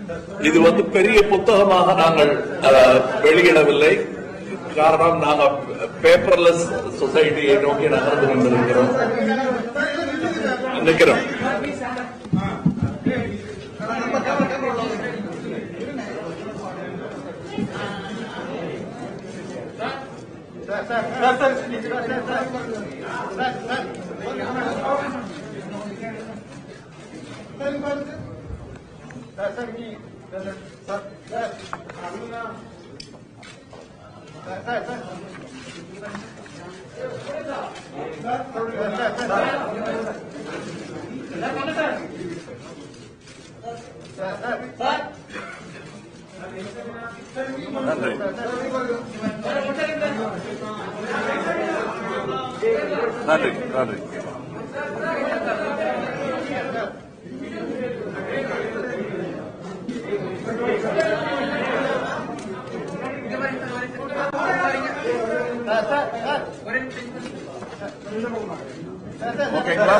இது வந்து பெரிய புத்தகமாக நாங்கள் அஹ், வெளியிடவில்லை காரணம் நாங்க பேப்பர்லெஸ் சொசைட்டியை நோக்கி நகர்ந்து கொண்டிருக்கிறோம் நிற்கிறோம் நன்றி நன்றி நன்றி ஓகேங்களா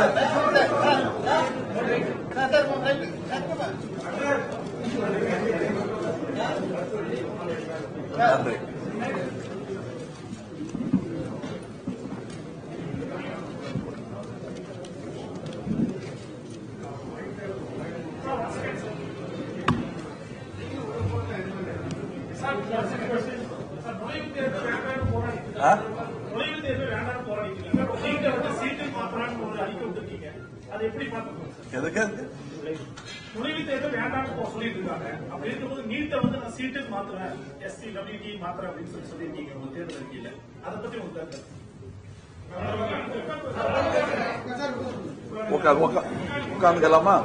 நன்றி ஆ? நுழைவு தேர்வு வேண்டாம்னு போராடிட்டீங்க நீங்க வந்து சீட்டு மாத்திரான்னு ஒரு அறிக்கை விட்டுருக்கீங்க அதை எப்படி பார்க்கணும் எதுக்கு எதுக்கு? நுழைவு தேர்வு வேண்டாம்னு போ- சொல்லிட்டு இருக்காங்க அப்படி இருக்கும்போது நீட்டை வந்து நான் சீட்டுக்கு மாத்துவேன் எஸ்சி டபிள்யூடி மாத்துறேன் அப்படின்னு சொல்லி சொல்லியிருக்கீங்க உங்க தேர்தல் அறிக்கையில அதை பத்தி உங்க கருத்து உட்கார் உட்கார் உட்காந்துக்கலாமா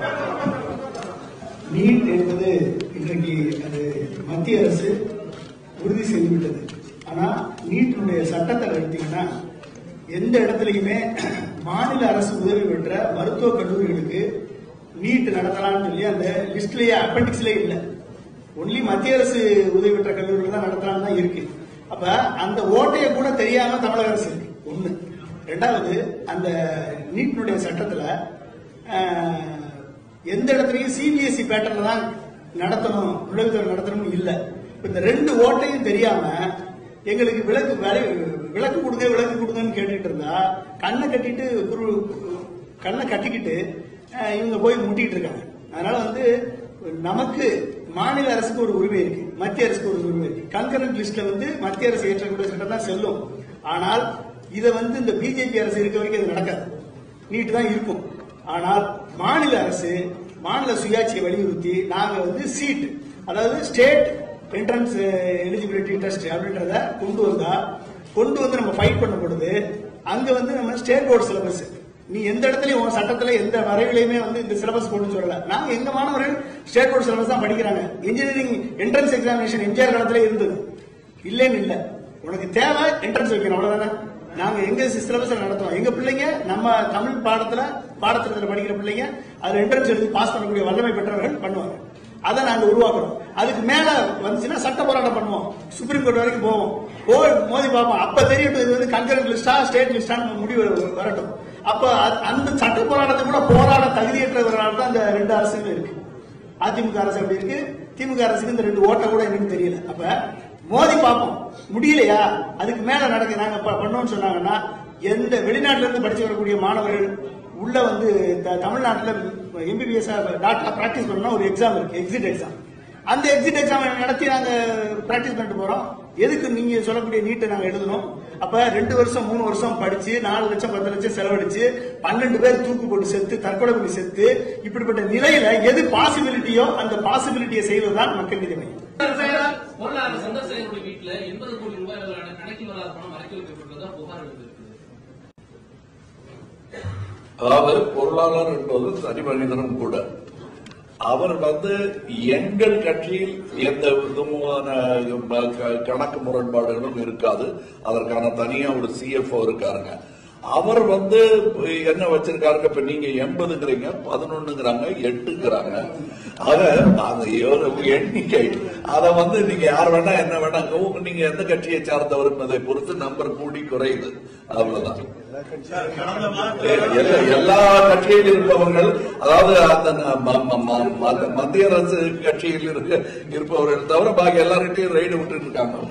நீட் என்பது இன்றைக்கு அது மத்திய அரசு உறுதி செய்துவிட்டது ஆனா நீட்டினுடைய சட்டத்தை எடுத்தீங்கன்னா எந்த இடத்துலையுமே மாநில அரசு உதவி பெற்ற மருத்துவக் கல்லூரிகளுக்கு நீட் நடத்தலாம்னு சொல்லி அந்த லிஸ்ட்லயே அப்பெண்டிக்ஸ்லயே இல்ல ஒன்லி மத்திய அரசு உதவி பெற்ற கல்லூரிகள் தான் நடத்தலாம்னு தான் இருக்கு அப்ப அந்த ஓட்டைய கூட தெரியாம தமிழக அரசு இருக்கு ஒண்ணு ரெண்டாவது அந்த நீட்டினுடைய சட்டத்துல ஆஹ், எந்த இடத்துலயும் சிபிஎஸ்இ பேட்டர்ல தான் நடத்தணும் நுழைவுத்தேர்வு நடத்தணும் இல்ல இப்ப இந்த ரெண்டு ஓட்டையும் தெரியாம எங்களுக்கு விளக்கு விலை விளக்கு கொடுங்க விளக்கு கொடுங்கன்னு கேட்டுட்டு இருந்தா கண்ணை கட்டிட்டு குரு கண்ணை கட்டிக்கிட்டு அஹ், இவங்க போய் முட்டிட்டு இருக்காங்க அதனால வந்து நமக்கு மாநில அரசுக்கு ஒரு உரிமை இருக்கு மத்திய அரசுக்கு ஒரு உரிமை இருக்கு கன்கரண்ட் லிஸ்ட்ல வந்து மத்திய அரசு ஏற்றக்கூடிய சட்டம் தான் செல்லும் ஆனால் இதை வந்து இந்த பிஜேபி அரசு இருக்க வரைக்கும் இது நடக்காது நீட்டு தான் இருக்கும் ஆனால் மாநில அரசு மாநில சுயாட்சியை வலியுறுத்தி நாங்க வந்து சீட் அதாவது ஸ்டேட் என்ட்ரன்ஸ் எலிஜிபிலிட்டி டெஸ்ட் அப்படின்றத கொண்டு வந்தா கொண்டு வந்து நம்ம ஃபைட் பண்ண பொழுது அங்க வந்து நம்ம ஸ்டேட் போர்டு சிலபஸ் நீ எந்த இடத்துலயும் உன் சட்டத்துல எந்த வரைவிலையுமே வந்து இந்த சிலபஸ் கொண்டு சொல்லல நாங்க எங்க மாணவர்கள் ஸ்டேட் போர்டு சிலபஸ் தான் படிக்கிறாங்க இன்ஜினியரிங் என்ட்ரன்ஸ் எக்ஸாமினேஷன் எம்ஜிஆர் காலத்துல இருந்தது இல்லைன்னு இல்ல உனக்கு தேவை என்ட்ரன்ஸ் வைக்கணும் அவ்வளவுதானே நாங்க எங்க சிலபஸ் நடத்துவோம் எங்க பிள்ளைங்க நம்ம தமிழ் பாடத்துல பாடத்திட்டத்துல படிக்கிற பிள்ளைங்க அதுல என்ட்ரன்ஸ் எழுதி பாஸ் பண்ணக்கூடிய வல்லமை பெற்றவர்கள் பண்ணுவாங்க அதை நாங்க உருவாக்குறோம் அதுக்கு மேல வந்துச்சுன்னா சட்ட போராட்டம் பண்ணுவோம் சுப்ரீம் கோர்ட் வரைக்கும் போவோம் போய் மோதி பார்ப்போம் அப்ப தெரியட்டும் இது வந்து கன்கரண்ட் லிஸ்டா ஸ்டேட் லிஸ்டான்னு முடிவு வரட்டும் அப்ப அ- அந்த சட்ட போராட்டத்தை கூட போராட தகுதியற்றவர்களால் தான் இந்த ரெண்டு அரசுகளும் இருக்கு அதிமுக அரசு அப்படி இருக்கு திமுக அரசுக்கு இந்த ரெண்டு ஓட்ட கூட என்னன்னு தெரியல அப்ப மோதி பார்ப்போம் முடியலையா அதுக்கு மேல நடக்க நாங்க ப- பண்ணோம்னு சொன்னாங்கன்னா எந்த வெளிநாட்டுல இருந்து படிச்சு வரக்கூடிய மாணவர்கள் உள்ள வந்து த- தமிழ்நாட்டுல எம்பிபிஎஸ் டாக்டர் பிராக்டிஸ் பண்ணா ஒரு எக்ஸாம் இருக்கு எக்ஸிட் எக்ஸாம் அந்த எக்ஸிட் எக்ஸாம் நடத்தி நாங்க பிராக்டிஸ் பண்ணிட்டு போறோம் எதுக்கு நீங்க சொல்லக்கூடிய நீட்டை நாங்க எழுதணும் அப்ப ரெண்டு வருஷம் மூணு வருஷம் படிச்சு நாலு லட்சம் பத்து லட்சம் செலவழிச்சு பன்னெண்டு பேர் தூக்கு போட்டு செத்து தற்கொலை பண்ணி செத்து இப்படிப்பட்ட நிலையில எது பாசிபிலிட்டியோ அந்த பாசிபிலிட்டியை செய்வதுதான் மக்கள் நீதி மையம் பொருளாதார சந்தர்சனுடைய வீட்டுல எண்பது கோடி ரூபாய் அளவிலான கணக்கில் வராத பணம் மறைக்க வைக்கப்பட்டதா புகார் எழுந்திருக்கு அதாவது பொருளாளர் என்பது தனி மனிதனும் கூட அவர் வந்து எங்கள் கட்சியில் எந்த விதமான க- கணக்கு முரண்பாடுகளும் இருக்காது அதற்கான தனியா ஒரு சிஎஃப்ஓ இருக்காருங்க அவர் வந்து என்ன வச்சிருக்காருங்க இப்ப நீங்க எண்பதுங்கிறீங்க பதினொன்னுங்கிறாங்க எட்டுங்கிறாங்க அத அந்த ஒரு எண்ணிக்கை அத வந்து நீங்க யார் வேணா என்ன வேணா உங்க- நீங்க எந்த கட்சியை சார்ந்தவர் என்பதை பொறுத்து நம்பர் கூடி குறையுது அவ்வளவுதான் கடந்த எல்லா- எல்லா கட்சியில் இருப்பவர்கள் அதாவது அந்த ம- ம- ம- ம- மத்திய அரசு கட்சியில் இருக்க இருப்பவர்கள் தவிர பாக்கி எல்லார்கிட்டையும் ரைடு விட்டு இருக்காங்க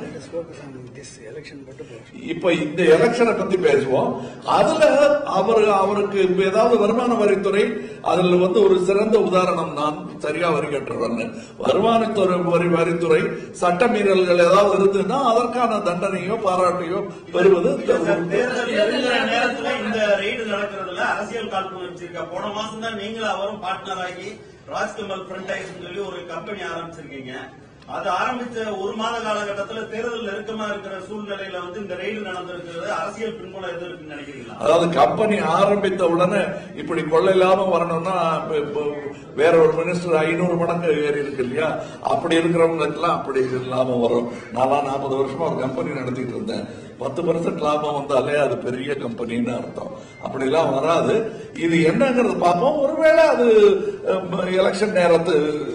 இப்ப இந்த எலெக்ஷனை பத்தி பேசுவோம் அதுல அவர் அவருக்கு இப்ப ஏதாவது வருமான வரித்துறை அதுல வந்து ஒரு சிறந்த உதாரணம் நான் சரியா வரி கட்டுறேன் வருமானத்துறை வரி வரித்துறை சட்ட மீறல்கள் ஏதாவது இருந்ததுன்னா அதற்கான தண்டனையோ பாராட்டையோ பெறுவது தேர்தல் நெருங்குற நேரத்துல இந்த ரெய்டு நடக்கிறதுல அரசியல் காழ்ப்புணர்ச்சி இருக்கா போன மாசம் தான் நீங்களும் அவரும் பார்ட்னர் ஆகி ராஜ்கமல் பிரான்டைஸ் சொல்லி ஒரு கம்பெனி ஆரம்பிச்சிருக்கீங்க அது ஆரம்பிச்ச ஒரு மாத காலகட்டத்துல தேர்தல் நெருக்கமா இருக்கிற சூழ்நிலையில வந்து இந்த ரெய்டு நடந்திருக்கிறது அரசியல் பின்புலம் எது இருக்குன்னு நினைக்கிறீங்களா அதாவது கம்பெனி ஆரம்பித்த உடனே இப்படி கொள்ளை இல்லாம வரணும்னா இப்ப- இப்ப வேற ஒரு மினிஸ்டர் ஐநூறு மடங்கு ஏறி இருக்கு இல்லையா அப்படி இருக்கிறவங்க எல்லாம் அப்படி இல்லாம வரும் நான் நாற்பது வருஷமா ஒரு கம்பெனி நடத்திட்டு இருந்தேன் பத்து பர்சன்ட் லாபம் வந்தாலே அது பெரிய கம்பெனின்னு அர்த்தம் அப்படிலாம் வராது இது என்னங்கிறது பார்ப்போம் ஒருவேளை அது எலெக்ஷன் நேரத்து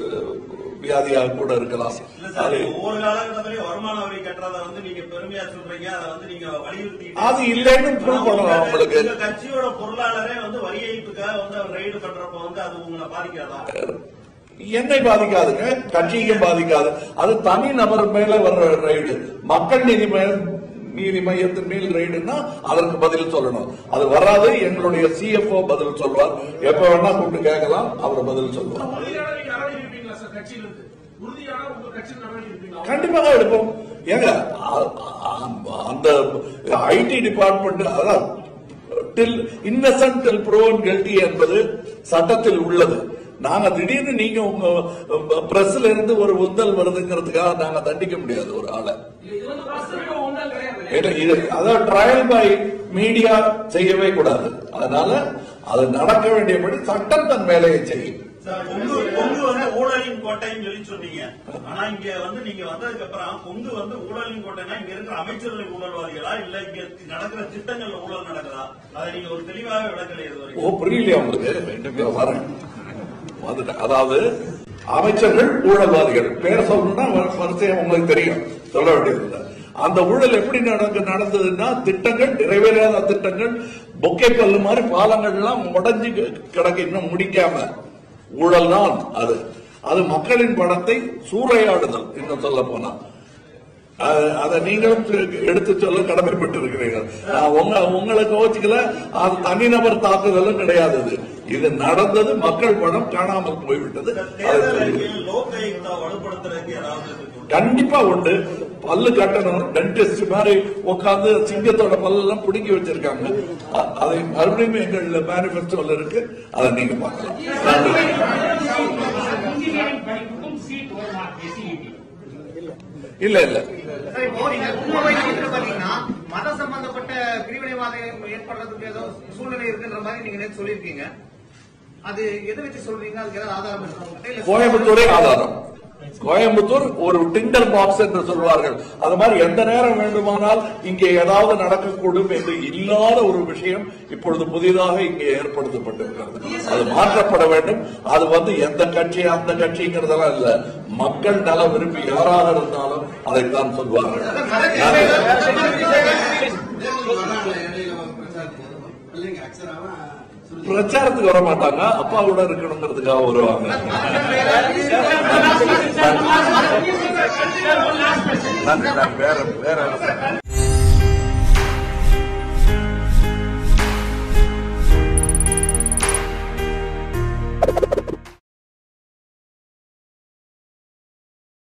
வியாதியாக கூட இருக்கலாம் இல்ல சார் அது ஒவ்வொரு காலகட்டத்திலயும் வருமான வரி கட்டுறத வந்து நீங்க பெருமையா சொல்றீங்க அதை வந்து நீங்க வலியுறுத்தி அது இல்லைன்னு prove பண்ணணும் அவங்களுக்கு. உங்க கட்சியோட பொருளாளரே வந்து வரி ஏய்ப்புக்காக வந்து அவர் ரெய்டு பண்றப்ப வந்து அது உங்களை பாதிக்காதா என்னை பாதிக்காதுங்க கட்சியும் பாதிக்காது அது தனி நபர் மேல வர்ற ரைடு மக்கள் நீதி மைய- நீதி மையத்தின் மேல் ரைடுன்னா அதற்கு பதில் சொல்லணும் அது வராது எங்களுடைய சிஎஃப்ஓ பதில் சொல்வார் எப்ப வேணா கூப்பிட்டு கேட்கலாம் அவர் பதில் சொல்லுவார் உறுதியான நீங்க நடவடிக்கை எடுப்பீங்களா சார் கட்சியில இருந்து உறுதியான உங்க கட்சியில் நடவடிக்கை எடுப்பீங்களா கண்டிப்பாக எடுப்போம் ஏங்க அ- அ- அந்த ஐடி டிபார்ட்மெண்ட் அதான் டில் இன்னசென்ட் டில் ப்ரோவன் கெல்டி என்பது சட்டத்தில் உள்ளது நாங்க திடீர்னு நீங்க உங்க பிரஸ்ல இருந்து ஒரு உந்தல் வருதுங்கிறதுக்காக நாங்க தண்டிக்க முடியாது ஒரு ஆளை இது வந்து வாஸ்தவிக ஒன்றா கிடையாது ஏன்னா இது அதாவது ட்ரையல் பை மீடியா செய்யவே கூடாது அதனால அது நடக்க வேண்டியபடி சட்டம் தன் வேலையை செய்யும் சார், கொங்கு கொங்கு வந்து ஊழலின் கோட்டைன்னு சொல்லி சொன்னீங்க ஆனா இங்க வந்து நீங்க வந்ததுக்கு அப்புறம் கொங்கு வந்து ஊழலின் கோட்டைனா இங்க இருக்கிற அமைச்சர்கள் ஊழல்வாதிகளா இல்ல இங்க நடக்கிற திட்டங்கள்ல ஊழல் நடக்குதா அதை நீங்க ஒரு தெளிவாக விளக்கலை இது வரைக்கும் ஓ புரியலையா உங்களுக்கு இதோ வரேன் வந்துட்டேன் அதாவது அமைச்சர்கள் ஊழல்வாதிகள் பேர் சொல்லணும்னா வ- வரிசையா உங்களுக்கு தெரியும் சொல்ல வேண்டியதில்லை அந்த ஊழல் எப்படி நடக்க நடந்ததுன்னா திட்டங்கள் நிறைவேறாத திட்டங்கள் பொக்கை கல்லு மாதிரி பாலங்கள் எல்லாம் உடஞ்சி கிடக்க இன்னும் முடிக்காம ஊழல் தான் அது அது மக்களின் பணத்தை சூறையாடுதல் இன்னும் சொல்ல போனா அது- அதை நீங்களும் எடுத்து சொல்ல கடமைப்பட்டு இருக்கிறீர்கள் நான் உங்க உங்களை கோச்சிக்கல அது தனிநபர் தாக்குதலும் கிடையாது இது. இது நடந்தது மக்கள் பணம் காணாமல் போய்விட்டது இந்த அது தேர்தல் தெரியுது. அறிக்கையில் லோக் ஆயுக்தா வலுப்படுத்துறதுக்கு ஏதாவது இருக்கு கண்டிப்பா உண்டு பல்லு கட்டணும் டென்டிஸ்ட் மாதிரி உட்கார்ந்து சிங்கத்தோட பல்லெல்லாம் பிடுங்கி வச்சிருக்காங்க அ- அதை மறுபடியும் எங்கள் மேனிபெஸ்டோல இருக்கு அதை நீங்க பார்க்கலாம் நன்றி. இன்ஜினியரிங் படிப்புக்கும் சீட் வருமா எஸ்சிஇடி இல்ல இல்ல சார், இப்போ நீங்க உங்க வயசுல பாத்தீங்கன்னா மத சம்பந்தப்பட்ட பிரிவினைவாதம் ஏற்படுறதுக்கு ஏதோ சூழ்நிலை இருக்குன்ற மாதிரி நீங்க நேத்து சொல்லியிருக்கீங்க அது எதை வச்சு சொல்றீங்க அதுக்கு ஏதாவது ஆதாரம் இருக்கா உங்ககிட்ட? இல்ல கோயம்புத்தூரே ஆதாரம் கோயம்புத்தூர் ஒரு டிண்டர் பாக்ஸ் என்று சொல்வார்கள் அது மாதிரி எந்த நேரம் வேண்டுமானால் இங்கே ஏதாவது நடக்கக்கூடும் என்று இல்லாத ஒரு விஷயம் இப்பொழுது புதிதாக இங்கே ஏற்படுத்தப்பட்டிருக்கிறது அது மாற்றப்பட வேண்டும் அது வந்து எந்த கட்சி அந்த கட்சிங்கிறதெல்லாம் இல்ல மக்கள் நல விரும்பி யாராக இருந்தாலும் அதைத்தான் சொல்வார்கள் பிரச்சாரத்துக்கு வர மாட்டாங்க அப்பாவோட இருக்கணுங்கிறதுக்காக வருவாங்க நன்றி, நன்றி. வேற வேற